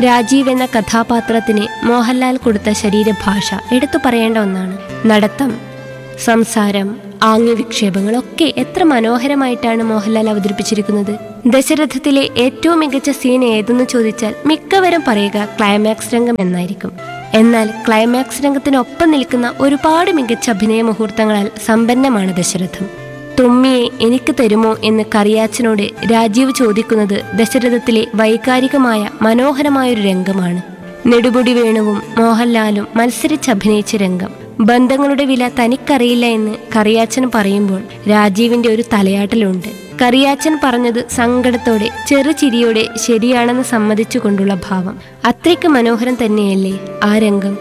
രാജീവ് എന്ന കഥാപാത്രത്തിന് മോഹൻലാൽ കൊടുത്ത ശരീരഭാഷ എടുത്തു പറയേണ്ട ഒന്നാണ് നടത്തം സംസാരം ആംഗ്യവിക്ഷേപങ്ങളൊക്കെ എത്ര മനോഹരമായിട്ടാണ് മോഹൻലാൽ അവതരിപ്പിച്ചിരിക്കുന്നത് ദശരഥത്തിലെ ഏറ്റവും മികച്ച സീൻ ഏതെന്ന് ചോദിച്ചാൽ മിക്കവരും പറയുക ക്ലൈമാക്സ് രംഗം എന്നായിരിക്കും എന്നാൽ ക്ലൈമാക്സ് രംഗത്തിനൊപ്പം നിൽക്കുന്ന ഒരുപാട് മികച്ച അഭിനയ മുഹൂർത്തങ്ങളാൽ സമ്പന്നമാണ് ദശരഥം തുമ്മിയെ എനിക്ക് തരുമോ എന്ന് കറിയാച്ചനോട് രാജീവ് ചോദിക്കുന്നത് ദശരഥത്തിലെ വൈകാരികമായ മനോഹരമായൊരു രംഗമാണ് നെടുമുടി വേണുവും മോഹൻലാലും മത്സരിച്ചഭിനയിച്ച രംഗം ബന്ധങ്ങളുടെ വില തനിക്കറിയില്ല എന്ന് കറിയാച്ചൻ പറയുമ്പോൾ രാജീവിന്റെ ഒരു തലയാട്ടലുണ്ട് കറിയാച്ചൻ പറഞ്ഞത് സങ്കടത്തോടെ ചെറുചിരിയോടെ ശരിയാണെന്ന് സമ്മതിച്ചുകൊണ്ടുള്ള ഭാവം അത്രയ്ക്ക് മനോഹരം തന്നെയല്ലേ ആ രംഗം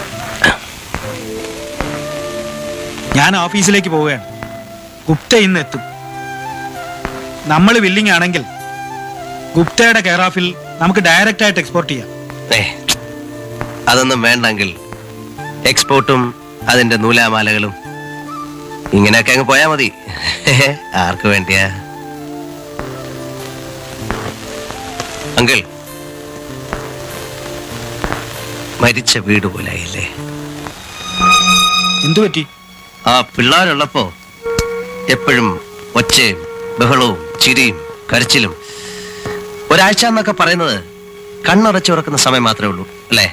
ഞാൻ ഓഫീസിലേക്ക് പോവുകയാണ് ഗുപ്ത ഇന്ന് എത്തും നമ്മൾ വില്ലിങ് ആണെങ്കിൽ ഗുപ്തയുടെ കെയർ ഓഫിൽ നമുക്ക് ഡയറക്റ്റ് ആയിട്ട് എക്സ്പോർട്ട് ചെയ്യാം ഏ അതൊന്നും വേണ്ടെങ്കിൽ എക്സ്പോർട്ടും അതിന്റെ നൂലാമാലകളും ഇങ്ങനെയൊക്കെ അങ്ങ് പോയാ മതി ആർക്ക് വേണ്ടിയാ അങ്കിൾ മരിച്ച വീട് പോലായില്ലേ എന്തു പറ്റി ആ പിള്ളേരുള്ളപ്പോ എപ്പോഴും ഒച്ചയും ബഹളവും ചിരിയും കരച്ചിലും ഒരാഴ്ച എന്നൊക്കെ പറയുന്നത് കണ്ണുറച്ച് ഉറക്കുന്ന സമയം മാത്രമേ ഉള്ളൂ അല്ലേ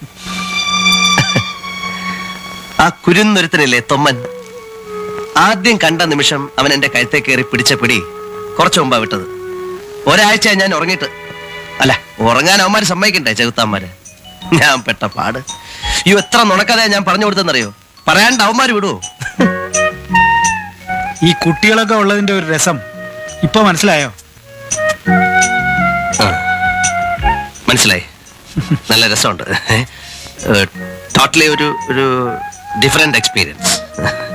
ആ കുരുന്നൊരുത്തനില്ലേ തൊമ്മൻ ആദ്യം കണ്ട നിമിഷം അവൻ എന്റെ കഴുത്തെ കയറി പിടിച്ച പിടി കുറച്ചു മുമ്പാ വിട്ടത് ഒരാഴ്ച ഞാൻ ഉറങ്ങിയിട്ട് അല്ല ഉറങ്ങാൻ അവന്മാര് സമ്മതിക്കണ്ടേ ചെകുത്താന്മാര് ഞാൻ പെട്ട പാട് ഈ എത്ര നുണക്കഥയാ ഞാൻ പറഞ്ഞു കൊടുത്തെന്നറിയോ പറയാണ്ട് അവന്മാര് വിടുവോ ഈ കുട്ടികളൊക്കെ ഉള്ളതിന്റെ ഒരു രസം ഇപ്പൊ മനസ്സിലായോ ആ. മനസ്സിലായി നല്ല രസമുണ്ട് ടോട്ടലി ഒരു ഒരു ഡിഫറെന്റ് എക്സ്പീരിയൻസ്